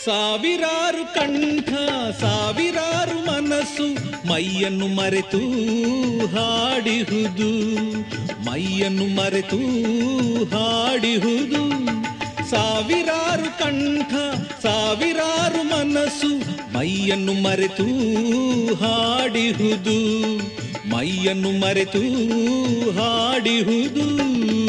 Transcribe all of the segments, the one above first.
ಸಾವಿರಾರು ಕಂಠ ಸಾವಿರಾರು ಮನಸ್ಸು ಮೈಯನ್ನು ಮರೆತು ಹಾಡಿಹುದು ಮೈಯನ್ನು ಮರೆತು ಹಾಡಿಹುದು ಸಾವಿರಾರು ಕಂಠ ಸಾವಿರಾರು ಮನಸ್ಸು ಮೈಯನ್ನು ಮರೆತು ಹಾಡಿಹುದು ಮೈಯನ್ನು ಮರೆತು ಹಾಡಿಹುದು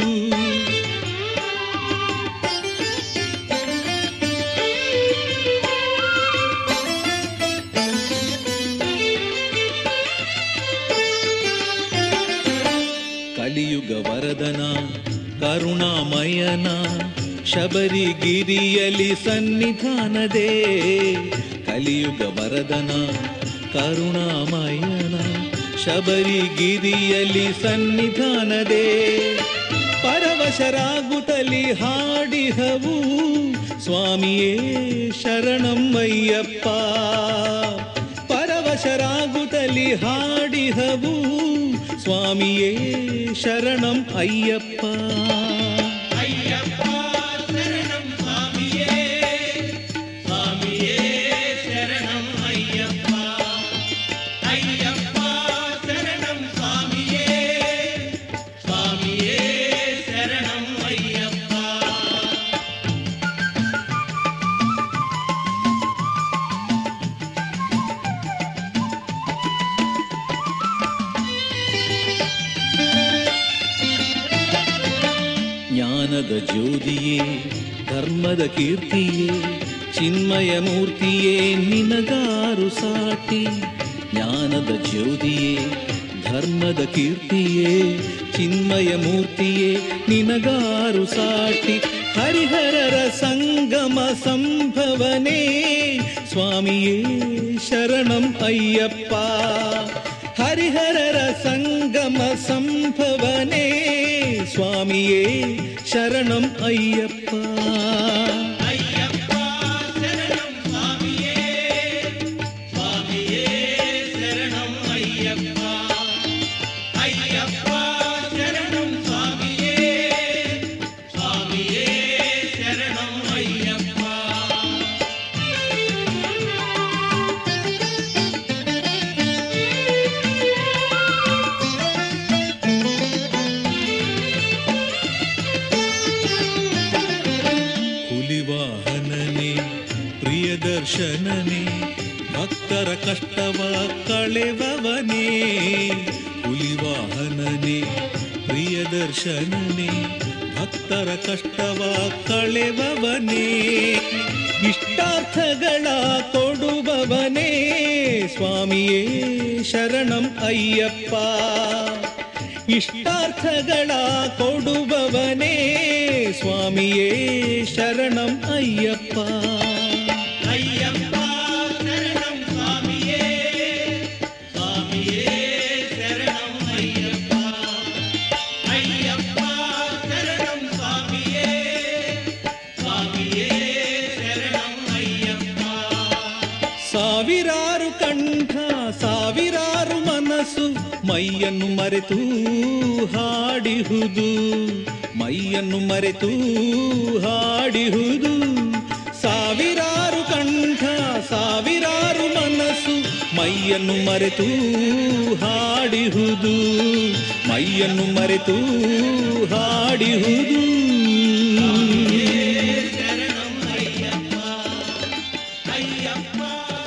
ಕಲಿಯುಗ ವರದನ ಕರುಣಾಮಯನ ಶಬರಿಗಿರಿಯಲಿ ಸನ್ನಿಧಾನದೇ ಕಲಿಯುಗ ವರದನ ಕರುಣಾಮಯನ ಶಬರಿಗಿರಿಯಲಿ ಸನ್ನಿಧಾನದೇ ಪರವಶರಾಗುತ್ತಲಿ ಹಾಡಿಹವು ಸ್ವಾಮಿಯೇ ಶರಣಮ್ಮಯ್ಯಪ್ಪ ಪರವಶರಾಗುತ್ತಲಿ ಹಾಡಿಹವು ಸ್ವಾಮಿಯೇ ಶರಣಂ ಅಯ್ಯಪ್ಪ ಅಯ್ಯಪ್ಪ ಶರಣಂ ಸ್ವಾಮಿಯೇ ಸ್ವಾಮಿಯೇ ಶರಣಂ ಅಯ್ಯಪ್ಪ ಅಯ್ಯಪ್ಪ ಶರಣಂ ಸ್ವಾಮಿಯೇ ಸ್ವಾಮಿಯೇ ಶರಣಂ ಅಯ್ಯಪ್ಪ ಜ್ಞಾನದ ಜ್ಯೋತಿಯೇ ಧರ್ಮದ ಕೀರ್ತಿಯೇ ಚಿನ್ಮಯ ಮೂರ್ತಿಯೇ ನಿನಗಾರು ಸಾಟಿ ಜ್ಞಾನದ ಜ್ಯೋತಿಯೇ ಧರ್ಮದ ಕೀರ್ತಿಯೇ ಚಿನ್ಮಯ ಮೂರ್ತಿಯೇ ನಿನಗಾರು ಸಾಟಿ ಹರಿಹರರ ಸಂಗಮ ಸಂಭವನೇ ಸ್ವಾಮಿಯೇ ಶರಣಂ ಅಯ್ಯಪ್ಪ ಹರಿಹರರ ಸಂಗಮ ಸಂಭವನೇ ಸ್ವಾಮಿಯೇ ಶರಣಂ ಅಯ್ಯಪ್ಪ ಅಯ್ಯಪ್ಪ ಶರಣಂ ಸ್ವಾಮಿಯೇ ಸ್ವಾಮಿಯೇ ಶರಣಂ ಅಯ್ಯಪ್ಪ ಅಯ್ಯಪ್ಪ ಶರಣಂ ಸ್ವಾಮಿಯೇ ಸ್ವಾಮಿಯೇ ಶರಣಂ ಅಯ್ಯಪ್ಪ ಹುಲಿವಾಹನನೇ ಪ್ರಿಯದರ್ಶನನೇ ಭಕ್ತರ ಕಷ್ಟವ ಕಳೆವವನೇ ಹುಲಿವಾಹನನೇ ಪ್ರಿಯದರ್ಶನನೇ ಭಕ್ತರ ಕಷ್ಟವ ಕಳೆವವನೇ ಇಷ್ಟಾರ್ಥಗಳ ಕೊಡುವವನೇ ಸ್ವಾಮಿಯೇ ಶರಣಂ ಅಯ್ಯಪ್ಪ ಇಷ್ಟಾರ್ಥಗಳ ಕೊಡುವವನೇ ಸ್ವಾಮಿಯೇ ಶರಣಂ ಅಯ್ಯಪ್ಪ ಅಯ್ಯಪ್ಪ ಶರಣಂ ಸ್ವಾಮಿಯೇ ಸ್ವಾಮಿಯೇ ಶರಣಂ ಅಯ್ಯಪ್ಪ ಅಯ್ಯಪ್ಪ ಶರಣಂ ಸ್ವಾಮಿಯೇ ಸ್ವಾಮಿಯೇ ಶರಣಂ ಅಯ್ಯಪ್ಪ ಸಾವಿರಾರು ಕಂಠ ಸಾವಿರಾರು ಮನಸ್ಸು ಮೈಯನ್ನು ಮರೆತು ಹಾಡಿಹುದು ಮೈಯನ್ನು ಮರೆತು ಹಾಡಿಹುದು ಸಾವಿರಾರು ಕಂಠ ಸಾವಿರಾರು ಮನಸ್ಸು ಮೈಯನ್ನು ಮರೆತು ಹಾಡಿಹುದು ಮೈಯನ್ನು ಮರೆತು ಹಾಡಿಹುದು ಶರಣಂ ಅಯ್ಯಪ್ಪ ಅಯ್ಯಪ್ಪ